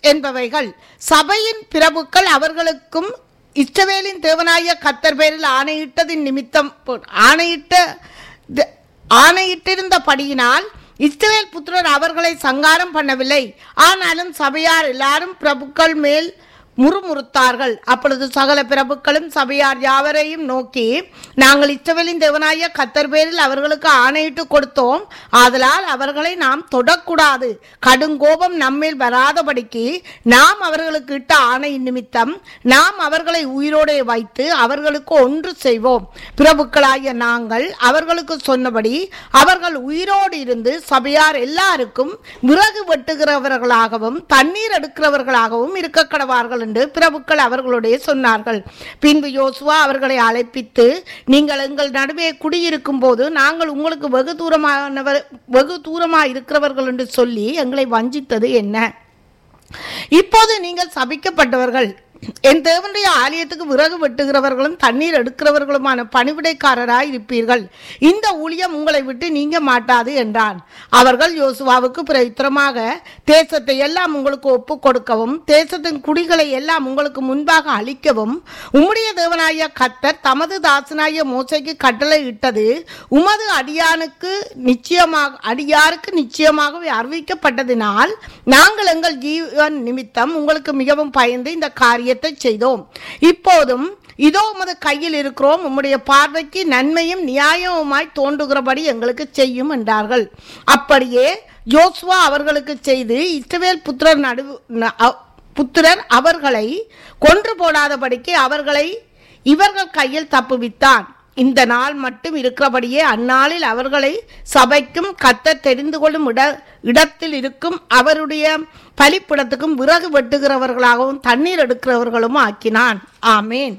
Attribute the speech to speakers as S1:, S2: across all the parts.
S1: என்பவைகள் சபையின் பிரபுக்கள் அவர்களுக்கும் இஸ்ரவேலின் தேவனாய கத்தர் பேரில் ஆணையிட்டதின் நிமித்தம் ஆணையிட்ட த- ஆணையிட்டிருந்தபடியினால் இஸ்ரவேல் புத்திரர் அவர்களை சங்காரம் பண்ணவில்லை ஆனாலும் சபையார் எல்லாரும் பிரபுக்கள் மேல் முறுமுறுத்தார்கள் அப்பொழுது சகல பிரபுக்களும் சபையார் யாவரையும் நோக்கி நாங்கள் இஸ்ரவேலின் தேவனாய கத்தர் பேரில் அவர்களுக்கு ஆணையிட்டு கொடுத்தோம் ஆதலால் அவர்களை நாம் தொடக்கூடாது கடுங்கோபம் நம்மேல் வராதபடிக்கு நாம் அவர்களுக்கு இட்ட ஆணையின் நிமித்தம் நாம் அவர்களை உயிரோடே வைத்து அவர்களுக்கு ஒன்று செய்வோம் பிரபுக்களாகிய நாங்கள் அவர்களுக்கு சொன்னபடி அவர்கள் உயிரோடு இருந்து சபையார் எல்லாருக்கும் விறகு வெட்டுகிறவர்களாகவும் தண்ணீர் எடுக்கிறவர்களாகவும் இருக்க கடவார்கள் என்று பிரபுக்கள் அவர்களுடைய சொன்னார்கள் பின்பு யோசுவா அவர்களை அழைப்பித்து நீங்கள் எங்கள் நடுவே குடியிருக்கும் போது நாங்கள் உங்களுக்கு வெகு தூரமானவர் வெகு தூரமாக இருக்கிறவர்கள் என்று சொல்லி எங்களை வஞ்சித்தது என்ன இப்போது நீங்கள் சபிக்கப்பட்டவர்கள் என் தேவனுடைய ஆலயத்துக்கு விறகு வெட்டுகிறவர்களும் தண்ணீர் எடுக்கிறவர்களுமான பணிவிடைக்காரராய் இருப்பீர்கள் இந்த ஊழியம் உங்களை விட்டு நீங்க மாட்டாது என்றான் அவர்கள் யோசுவாவுக்கு பிரயுத்தரமாக தேசத்தை எல்லாம் உங்களுக்கு ஒப்பு கொடுக்கவும் தேசத்தின் குடிகளை எல்லாம் உங்களுக்கு முன்பாக அளிக்கவும் உம்முடைய தேவனாய கத்தர் தமது தாசனாய மோசைக்கு கட்டளை இட்டது உமது அடியானுக்கு நிச்சயமாக அடியாருக்கு நிச்சயமாகவே அறிவிக்கப்பட்டதினால் நாங்கள் எங்கள் ஜீவன் நிமித்தம் உங்களுக்கு மிகவும் பயந்து இந்த காரியத்தை செய்தோம் இப்போதும் இதோ உமது கையில் இருக்கிறோம் உம்முடைய பார்வைக்கு நன்மையும் நியாயமுமாய் தோன்றுகிறபடி எங்களுக்கு செய்யும் என்றார்கள் அப்படியே யோசுவா அவர்களுக்கு செய்து இஸ்ரவேல் புத்திரர் நடு ந- அ- புத்திரர் அவர்களை கொன்று போடாதபடிக்கு அவர்களை இவர்கள் கையில் தப்புவித்தான் இந்த நாள் மட்டும் இருக்கிறபடியே அந்நாளில் அவர்களை சபைக்கும் கத்த தெரிந்து கொள்ளும் இட இடத்தில் இருக்கும் அவருடைய பலிப்பிடத்துக்கும் விறகு வெட்டுகிறவர்களாகவும் தண்ணீர் எடுக்கிறவர்களும் ஆக்கினான் ஆமேன்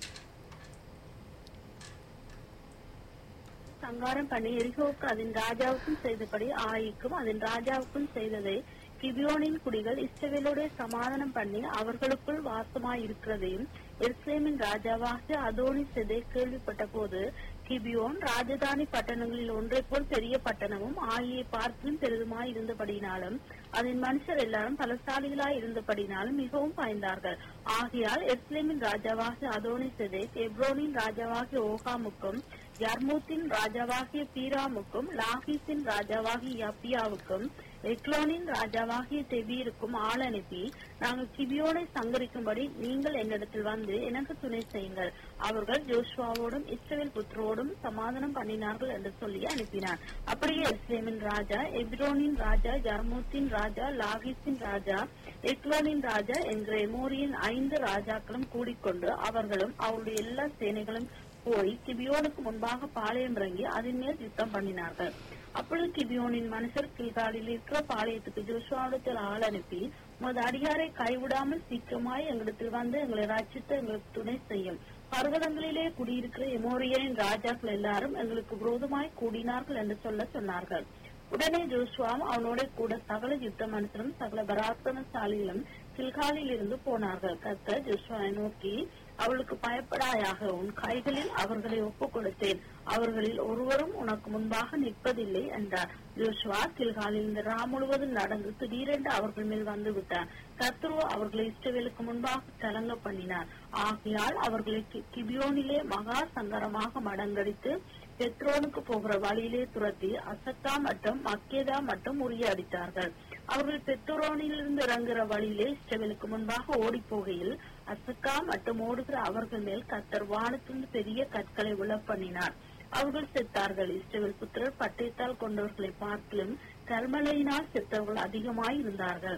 S2: சங்காரம் பண்ணி எரிகோவுக்கு அதன் ராஜாவுக்கும் செய்தபடி ஆயிக்கும் அதன் ராஜாவுக்கும் செய்ததை கிபியோனின் குடிகள் இஸ்ரவேலோட சமாதானம் பண்ணி அவர்களுக்குள் வாசமாய் இருக்கிறதையும் எருசலேமின் ராஜாவாகிய அதோனி செதை கேள்விப்பட்ட போது கிபியோன் ராஜதானி பட்டணங்களில் ஒன்றைப் போல் பெரிய பட்டணமும் ஆகிய பார்க்கிலும் பெரிதுமாய் இருந்தபடினாலும் அதன் மனுஷர் எல்லாரும் பலசாலிகளாய் இருந்தபடினாலும் மிகவும் பயந்தார்கள் ஆகையால் எருசலேமின் ராஜாவாகிய அதோனி செதை எப்ரோனின் ராஜாவாகிய ஓகாமுக்கும் யர்மூத்தின் ராஜாவாகிய பீராமுக்கும் லாகிஸின் ராஜாவாகிய யப்பியாவுக்கும் எக்லோனின் ராஜாவாகிய தெபீருக்கும் ஆள் அனுப்பி நாங்கள் கிபியோனை சங்கரிக்கும்படி நீங்கள் என்னிடத்தில் வந்து எனக்கு துணை செய்யுங்கள் அவர்கள் ஜோஷுவாவோடும் இஸ்ரவேல் புத்திரோடும் சமாதானம் பண்ணினார்கள் என்று சொல்லி அனுப்பினார் அப்படியே இஸ்ரேமின் ராஜா எப்ரோனின் ராஜா யர்மூத்தின் ராஜா லாகிஸின் ராஜா எக்லோனின் ராஜா என்கிற எமோரியின் ஐந்து ராஜாக்களும் கூடிக்கொண்டு அவர்களும் அவருடைய எல்லா சேனைகளும் போய் கிபியோனுக்கு முன்பாக பாளையம் இறங்கி அதன் மேல் யுத்தம் பண்ணினார்கள் அப்பொழுது கிபியோனின் மனுஷர் கில்காலில் இருக்கிற பாளையத்துக்கு ஜோஷுவாவிடத்தில் ஆள் அனுப்பி உமது அடியாரை கைவிடாமல் சீக்கிரமாய் எங்களிடத்தில் வந்து எங்களை ரட்சித்து எங்களுக்கு துணை செய்யும் பர்வதங்களிலே குடியிருக்கிற எமோரியரின் ராஜாக்கள் எல்லாரும் எங்களுக்கு விரோதமாய் கூடினார்கள் என்று சொல்ல சொன்னார்கள் உடனே ஜோஷுவாவும் அவனோட கூட சகல யுத்த மனுஷரும் சகல பராக்கிரமசாலிகளும் கில்காலில் இருந்து போனார்கள் கர்த்தர் ஜோஷுவாவை நோக்கி அவளுக்கு பயப்படாயாக உன் கைகளில் அவர்களை ஒப்புக் கொடுத்தேன் அவர்களில் ஒருவரும் உனக்கு முன்பாக நிற்பதில்லை என்றார் ஜோஷுவா கில்காலில் இந்த ரா முழுவதும் நடந்து திடீரென்று அவர்கள் மேல் வந்து விட்டார் கர்த்தரோ அவர்களை இஸ்ரவேலுக்கு முன்பாக கலங்க பண்ணினார் ஆகையால் அவர்களை கி- கிபியோனிலே மகா சங்கரமாக மடங்கடித்து பெத்ரோனுக்கு போகிற வழியிலே துரத்தி அசத்தா மற்றும் மக்கேதா மட்டும் முறியடித்தார்கள் அவர்கள் பெத்ரோனிலிருந்து இறங்குற வழியிலே இஸ்ரவேலுக்கு முன்பாக ஓடிப் போகையில் அசக்கா மட்டும் ஓடுகிற அவர்கள் மேல் கத்தர் வானத்திலிருந்து பெரிய கற்களை விழப் பண்ணினார் அவர்கள் செத்தார்கள் இஸ்ரவேல் புத்திரர் பட்டயத்தால் கொண்டவர்களை பார்க்கிலும் கர்மலையினால் செத்தவர்கள் அதிகமாய் இருந்தார்கள்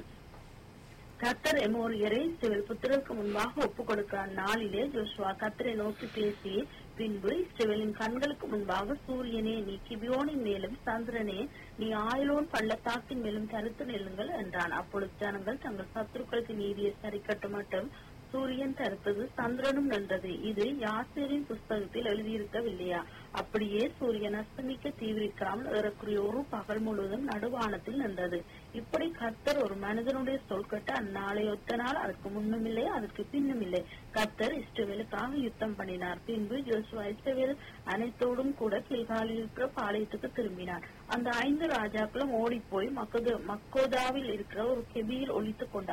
S2: கத்தர் எமோரியரை இஸ்ரவேல் புத்திரருக்கு முன்பாக ஒப்புக் கொடுக்கிற நாளிலே ஜோஷுவா கத்தரை நோக்கி பேசி பின்பு இஸ்ரவேலின் கண்களுக்கு முன்பாக சூரியனே நீ கிபியோனின் மேலும் சந்திரனே நீ ஆயிலோன் பள்ளத்தாக்கின் மேலும் கருத்து நெல்லுங்கள் என்றான் அப்பொழுது ஜனங்கள் தங்கள் சத்துருக்களுக்கு நீதியை சரிக்கட்ட மட்டும் சூரியன் தடுத்தது சந்திரனும் நின்றது இது யாசேரின் புஸ்தகத்தில் எழுதியிருக்கவில்லையா அப்படியே சூரியன் அஸ்தமிக்க தீவிரிக்காமல் ஏறக்குறைய ஒரு பகல் முழுவதும் நடுவானத்தில் நின்றது இப்படி கர்த்தர் ஒரு மனிதனுடைய சொல் கட்ட அந்நாளை ஒத்த நாள் அதற்கு முன்னும் இல்லை அதற்கு பின்னும் இல்லை கர்த்தர் இஸ்ரவேலுக்காக யுத்தம் பண்ணினார் பின்பு ஜோசுவா இஸ்ரவேல் அனைத்தோடும் கூட கில்காலில் இருக்கிற பாளையத்துக்கு திரும்பினார் அந்த ஐந்து ராஜாக்களும் ஓடிப்போய் மக்கோதாவில் இருக்கிற ஒரு கெபியில் ஒழித்துக் கொண்டார்